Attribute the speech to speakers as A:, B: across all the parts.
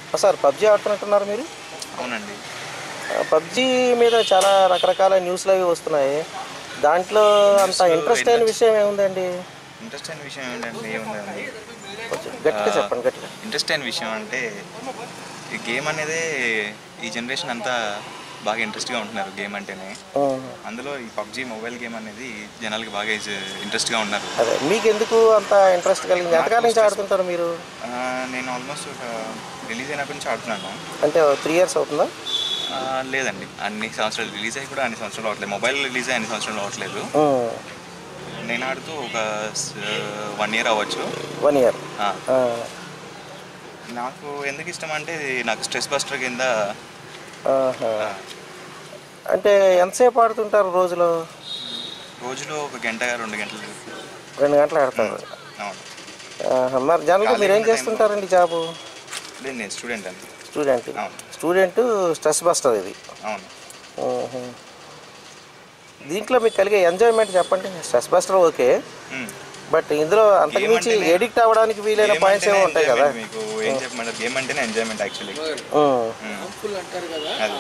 A: Sir PUBG ఆడుతున్నట్టున్నారు మీరు
B: అవునండి
A: PUBG మీద చాలా రకరకాల న్యూస్లు అవి వస్తున్నాయి దాంట్లో అంత ఇంట్రెస్ట్ అయిన విషయం ఏముందండి
B: ఇంట్రెస్ట్ అయిన విషయం ఏంటంటే ఏముందండి
A: కొంచెం గట్టిగా చెప్పండి గట్టిగా
B: ఇంట్రెస్ట్ అయిన విషయం అంటే ఈ గేమ్ అనేది ఈ జనరేషన్ అంతా బాగా ఇంట్రెస్ట్గా ఉంటున్నారు గేమ్ అంటేనే
A: ఉమ్.
B: అందులో ఈ పబ్జీ మొబైల్ గేమ్ అనేది జనాలకి బాగా ఇంట్రెస్ట్గా ఉన్నారు
A: అదే మీకు ఎందుకు అంత ఇంట్రెస్ట్ కలిగింది ఎంతకాలం నుంచి ఆడుతుంటారు మీరు
B: ఆ, నేను ఆల్మోస్ట్ ఒక రిలీజ్ అయినప్పటి నుంచి ఆడుతున్నాను
A: అంటే త్రీ ఇయర్స్ అవుతుందా
B: ఆ, లేదండి అన్ని సంవత్సరాలు రిలీజ్ అయ్యి కూడా అన్ని సంవత్సరాలు అవ్వట్లేదు మొబైల్ రిలీజ్ అయ్యి అన్ని సంవత్సరాలు అవ్వట్లేదు
A: ఉమ్.
B: నేను ఆడుతూ ఒక వన్ ఇయర్ అవ్వచ్చు
A: వన్ ఇయర్
B: ఆ,
A: ఆ.
B: నాకు ఎందుకు ఇష్టం అంటే ఇది నాకు స్ట్రెస్ బస్టర్ కింద
A: ఆహా.
B: ఆ,
A: అంటే ఎంతసేపు ఆడుతుంటారు రోజులో
B: రోజులో ఒక గంట రెండు గంటలు
A: రెండు గంటలు ఆడతారు
B: అవును
A: ఆహా. మరి జనరల్గా మీరు ఏం చేస్తుంటారండి జాబు
B: లేదు నేను స్టూడెంట్ అండి
A: స్టూడెంట్
B: అవును.
A: స్టూడెంట్ స్ట్రెస్ బస్టర్ ఇది
B: అవును
A: ఊహు. దీంట్లో మీకు కలిగే ఎంజాయ్మెంట్ చెప్పండి స్ట్రెస్ బస్టర్ ఓకే
B: మ్మ్.
A: బట్ ఇందులో అంతకుమించి
B: అంటేనే-
A: ఎడిక్ట్ అవ్వడానికి వీలైన
B: గేమ్
A: పాయింట్స్ ఏమో
B: అంటేనే
A: ఉంటాయి కదా
B: enjoyment మీకు ఏం చెప్పమంటారు గేమ్ అంటేనే ఎంజాయ్మెంట్ యాక్చువల్లీ
A: ఉమ్.
B: అది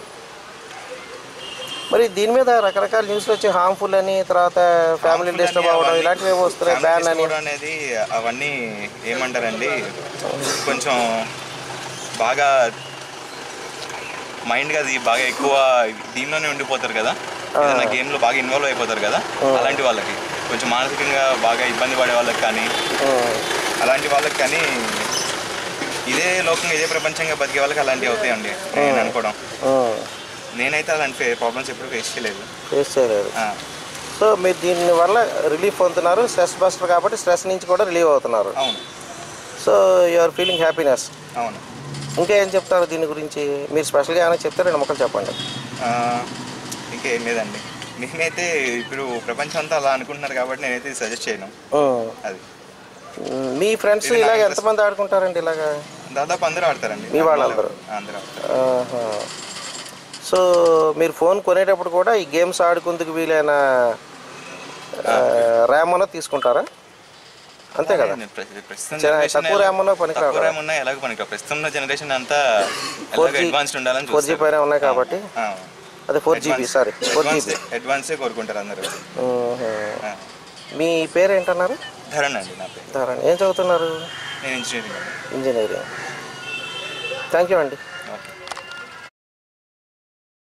A: మరి దీని మీద రకరకాల న్యూస్లు వచ్చి హార్మ్ఫుల్ అని తర్వాత ఫ్యామిలీ
B: Harmful
A: డిస్టర్బ్
B: అని
A: అవ్వడం
B: అవన్నీ-
A: ఇలాంటివి ఏవో వస్తున్నాయి
B: family
A: బ్యాన్ అని
B: discord అనేది అవన్నీ ఏమంటారండి కొంచెం బాగా మైండ్ అది బాగా ఎక్కువ దీనిలోనే ఉండిపోతారు కదా ఏదైనా గేమ్ లో బాగా ఇన్వాల్వ్ అయిపోతారు కదా అలాంటి వాళ్ళకి కొంచెం మానసికంగా బాగా ఇబ్బంది పడే వాళ్ళకి కానీ
A: ఉమ్.
B: అలాంటి వాళ్ళకి కానీ ఇదే లోకంగా ఇదే ప్రపంచంగా బతికే వాళ్ళకి అలాంటివి అవుతాయండి నేను అనుకోవడం
A: ఉమ్.
B: నేనైతే అలాంటి ప్రాబ్లమ్స్ ఎప్పుడు ఫేస్ చేయలేదు
A: ఫేస్ చేయలేదు
B: ఆ,
A: సో మీరు దీని వల్ల రిలీఫ్ పొందుతున్నారు స్ట్రెస్ బస్టర్ కాబట్టి స్ట్రెస్ నుంచి కూడా రిలీవ్ అవుతున్నారు
B: అవును
A: so you are feeling happiness
B: అవును
A: ఇంకా ఏం చెప్తారు దీని గురించి మీరు స్పెషల్గా ఏమైనా చెప్తే రెండు మొక్కలు చెప్పండి
B: ఆ, ఇంకేం లేదండి నేనైతే ఇప్పుడు ప్రపంచం అంతా అలా అనుకుంటున్నారు కాబట్టి నేనైతే సజెస్ట్ చేయను
A: ఉమ్.
B: అది
A: ఉమ్, మీ ఫ్రెండ్స్
B: ఇది నా
A: ఇలాగ
B: interest.
A: ఎంతమంది ఆడుకుంటారండి ఇలాగా
B: దాదాపు అందరూ ఆడతారండి
A: మీ వాళ్ళందరూ?
B: అందరూ ఆడతారు
A: ఆహా. సో మీరు ఫోన్ కొనేటప్పుడు కూడా ఈ గేమ్స్ ఆడుకుందుకు వీలైన ర్యామ్ అన్న తీసుకుంటారా అంతే కదా
B: నేను ప్ర- ప్రస్తుతం
A: చాలా
B: generation
A: తక్కువ
B: ఎలా-
A: ర్యామ్ ఉన్నా పనికిరావు
B: తక్కువ
A: కదా.
B: ర్యామ్ ఉన్నా ఎలాగో పనికి ప్రస్తుతం ఉన్న జనరేషన్ అంతా
A: ఫోర్
B: ఎలాగో
A: జీ
B: అడ్వాన్స్డ్ ఉండాలని
A: ఫోర్ జీ
B: చూస్తారు
A: పైన ఉన్నాయి కాబట్టి అదే four GB sorry four GB
B: అడ్వాన్సే కోరుకుంటారు అందరూ ఆ.
A: మీ పేరు ఏంటన్నారు
B: ధరణ్ అండి నా పేరు
A: ధారణ్ ఏం చదువుతున్నారు
B: నేను ఇంజనీరింగ్ అండి
A: ఇంజనీరింగ్ థ్యాంక్ యూ అండి